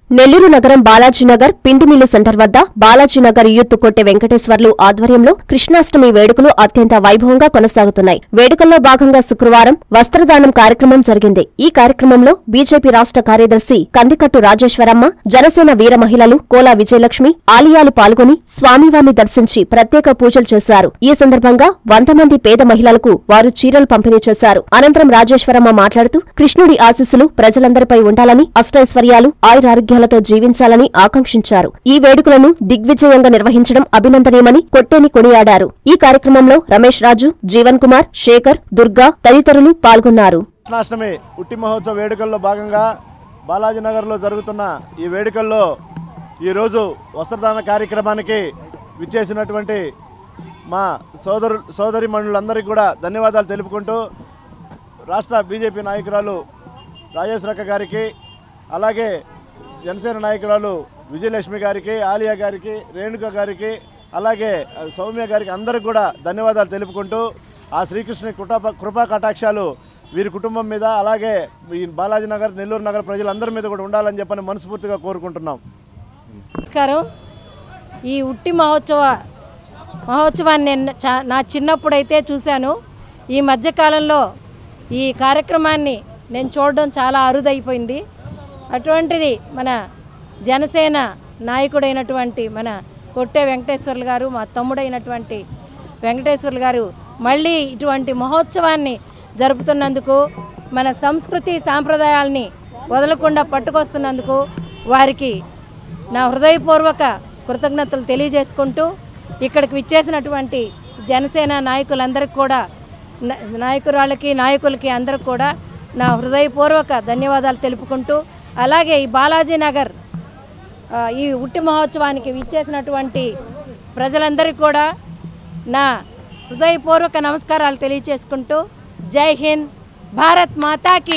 నెల్లూరు నగరం బాలాజీనగర్ పిండిమిల్లు సెంటర్ వద్ద బాలాజీనగర్ యూత్ కొట్టె వెంకటేశ్వర్లు ఆధ్వర్యంలో కృష్ణాష్టమి వేడుకలు అత్యంత వైభవంగా కొనసాగుతున్నాయి వేడుకల్లో భాగంగా శుక్రవారం వస్త్రదానం కార్యక్రమం జరిగింది ఈ కార్యక్రమంలో బీజేపీ రాష్ట్ర కార్యదర్శి కందికట్టు రాజేశ్వరమ్మ జనసేన వీర మహిళలు కోలా విజయలక్ష్మి ఆలియాలు పాల్గొని స్వామివారిని దర్శించి ప్రత్యేక పూజలు చేశారు ఈ సందర్భంగా వంద మంది పేద మహిళలకు వారు చీరలు పంపిణీ చేశారు అనంతరం రాజేశ్వరమ్మ మాట్లాడుతూ కృష్ణుడి ఆశీస్సులు ప్రజలందరిపై ఉండాలని అష్టైశ్వర్యాలు ఆయురారోగ్యాలతో జీవించాలని ఆకాంక్షించారు ఈ వేడుకలను దిగ్విజయంగా నిర్వహించడం అభినందనీయమని కొట్టేని కొనియాడారు ఈ కార్యక్రమంలో రమేష్ రాజు జీవన్ కుమార్ శేఖర్ దుర్గా తదితరులు పాల్గొన్నారు కృష్ణాష్టమి ఉట్టి మహోత్సవ వేడుకల్లో భాగంగా బాలాజీనగర్లో జరుగుతున్న ఈ వేడుకల్లో ఈరోజు వస్త్రదాన కార్యక్రమానికి విచ్చేసినటువంటి మా సోదరు సోదరి మండలందరికీ కూడా ధన్యవాదాలు తెలుపుకుంటూ రాష్ట్ర బీజేపీ నాయకురాలు రాజేశ్వరక్క గారికి అలాగే జనసేన నాయకురాలు విజయలక్ష్మి గారికి ఆలియా గారికి రేణుక గారికి అలాగే సౌమ్య గారికి అందరికి కూడా ధన్యవాదాలు తెలుపుకుంటూ ఆ శ్రీకృష్ణుని కృపా కృపా కటాక్షాలు వీరి కుటుంబం మీద అలాగే ఈ బాలాజీ నగర్ నెల్లూరు నగర్ ప్రజలందరి మీద కూడా ఉండాలని చెప్పని మనస్ఫూర్తిగా కోరుకుంటున్నాం నమస్కారం ఈ ఉట్టి మహోత్సవ మహోత్సవాన్ని నేను చా నా చిన్నప్పుడైతే చూశాను ఈ మధ్యకాలంలో ఈ కార్యక్రమాన్ని నేను చూడడం చాలా అరుదైపోయింది అటువంటిది మన జనసేన నాయకుడైనటువంటి మన కొట్టే వెంకటేశ్వర్లు గారు మా తమ్ముడైనటువంటి వెంకటేశ్వర్లు గారు మళ్ళీ ఇటువంటి మహోత్సవాన్ని జరుపుతున్నందుకు మన సంస్కృతి సాంప్రదాయాల్ని వదలకుండా పట్టుకొస్తున్నందుకు వారికి నా హృదయపూర్వక కృతజ్ఞతలు తెలియజేసుకుంటూ ఇక్కడికి విచ్చేసినటువంటి జనసేన నాయకులందరికీ కూడా నా- నాయకురాళ్ళకి నాయకులకి అందరికి కూడా నా హృదయపూర్వక ధన్యవాదాలు తెలుపుకుంటూ అలాగే ఈ బాలాజీ నగర్ ఆ, ఈ ఉట్టి మహోత్సవానికి విచ్చేసినటువంటి ప్రజలందరికీ కూడా నా హృదయపూర్వక నమస్కారాలు తెలియజేసుకుంటూ జై హింద్ భారత్ మాతాకి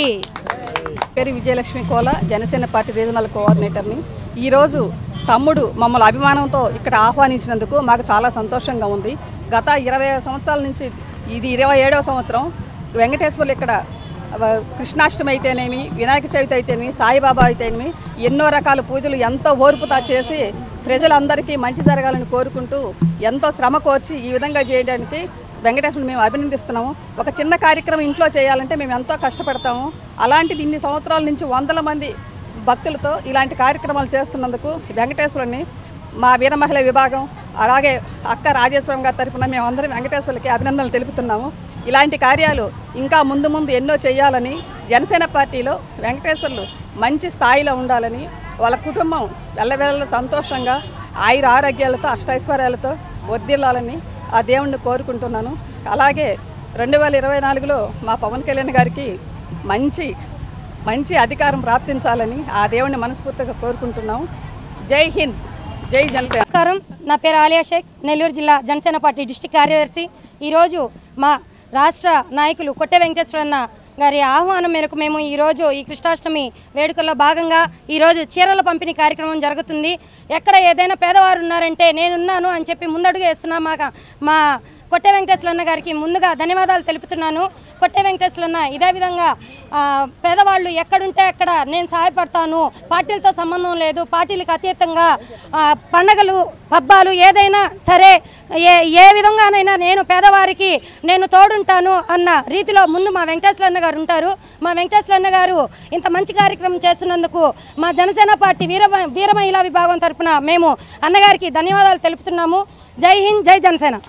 పేరు విజయలక్ష్మి కోల జనసేన పార్టీ రీజనల్ కోఆర్డినేటర్ని ఈరోజు తమ్ముడు మమ్మల్ని అభిమానంతో ఇక్కడ ఆహ్వానించినందుకు మాకు చాలా సంతోషంగా ఉంది గత ఇరవై సంవత్సరాల నుంచి ఇది ఇరవై ఏడవ సంవత్సరం వెంకటేశ్వర్లు ఇక్కడ వ- కృష్ణాష్టమి అయితేనేమి వినాయక చవితి అయితేనేమి సాయిబాబా అయితేనేమి ఎన్నో రకాల పూజలు ఎంతో ఓర్పుతా చేసి ప్రజలందరికీ మంచి జరగాలని కోరుకుంటూ ఎంతో శ్రమ కోర్చి ఈ విధంగా చేయడానికి వెంకటేశ్వరుని మేము అభినందిస్తున్నాము ఒక చిన్న కార్యక్రమం ఇంట్లో చేయాలంటే మేము ఎంతో కష్టపడతాము అలాంటిది ఇన్ని సంవత్సరాల నుంచి వందల మంది భక్తులతో ఇలాంటి కార్యక్రమాలు చేస్తున్నందుకు వెంకటేశ్వరుని మా వీర మహిళ విభాగం అలాగే అక్క రాజేశ్వరం గారి తరఫున మేమందరం వెంకటేశ్వరులకి అభినందనలు తెలుపుతున్నాము ఇలాంటి కార్యాలు ఇంకా ముందు ముందు ఎన్నో చేయాలని జనసేన పార్టీలో వెంకటేశ్వర్లు మంచి స్థాయిలో ఉండాలని వాళ్ళ కుటుంబం వెళ్ళవేళ సంతోషంగా ఆయుర ఆరోగ్యాలతో అష్టైశ్వర్యాలతో వర్ధిల్లాలని ఆ దేవుణ్ణి కోరుకుంటున్నాను అలాగే రెండు వేల ఇరవై నాలుగులో మా పవన్ కళ్యాణ్ గారికి మంచి మంచి అధికారం ప్రాప్తించాలని ఆ దేవుణ్ణి మనస్ఫూర్తిగా కోరుకుంటున్నాం జై హింద్ జై జనసేన నమస్కారం నా పేరు ఆలియా షేక్ నెల్లూరు జిల్లా జనసేన పార్టీ డిస్టిక్ కార్యదర్శి ఈరోజు మా రాష్ట్ర నాయకులు కొట్టె వెంకటేశ్వరన్న గారి ఆహ్వానం మేరకు మేము ఈరోజు ఈ కృష్ణాష్టమి వేడుకల్లో భాగంగా ఈరోజు చీరల పంపిణీ కార్యక్రమం జరుగుతుంది ఎక్కడ ఏదైనా పేదవారు ఉన్నారంటే నేనున్నాను అని చెప్పి ముందడుగు వేస్తున్నా మా మా కొట్టె వెంకటేశ్వరన్న గారికి ముందుగా ధన్యవాదాలు తెలుపుతున్నాను కొట్టె వెంకటేశ్వరన్న ఇదే విధంగా ఆ, పేదవాళ్ళు ఎక్కడుంటే అక్కడ నేను సహాయపడతాను పార్టీలతో సంబంధం లేదు పార్టీలకు అతీతంగా ఆ, పండగలు పబ్బాలు ఏదైనా సరే ఏ ఏ విధంగానైనా నేను పేదవారికి నేను తోడుంటాను అన్న రీతిలో ముందు మా వెంకటేశ్వరన్న గారు ఉంటారు మా వెంకటేశ్వరన్న గారు ఇంత మంచి కార్యక్రమం చేస్తున్నందుకు మా జనసేన పార్టీ వీర వీర మహిళా విభాగం తరపున మేము అన్నగారికి ధన్యవాదాలు తెలుపుతున్నాము జై హింద్ జై జనసేన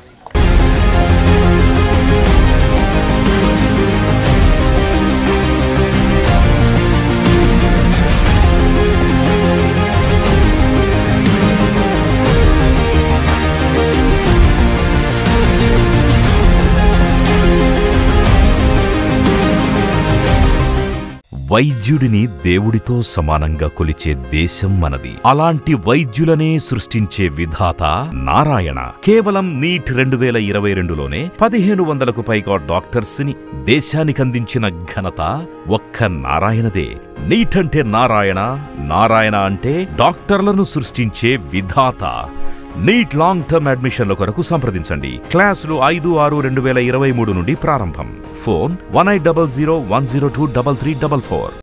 వైద్యుడిని దేవుడితో సమానంగా కొలిచే దేశం మనది అలాంటి వైద్యులనే సృష్టించే విధాత నారాయణ కేవలం నీట్ రెండు వేల ఇరవై రెండులోనే పదిహేను వందలకు పైగా డాక్టర్స్ ని దేశానికందించిన ఘనత ఒక్క నారాయణదే నీట్ అంటే నారాయణ నారాయణ అంటే డాక్టర్లను సృష్టించే విధాత నీట్ లాంగ్ టర్మ్ అడ్మిషన్ల కొరకు సంప్రదించండి క్లాసులు ఐదు ఆరు రెండు వేల ఇరవై మూడు నుండి ప్రారంభం phone one eight double zero one zero two double three double four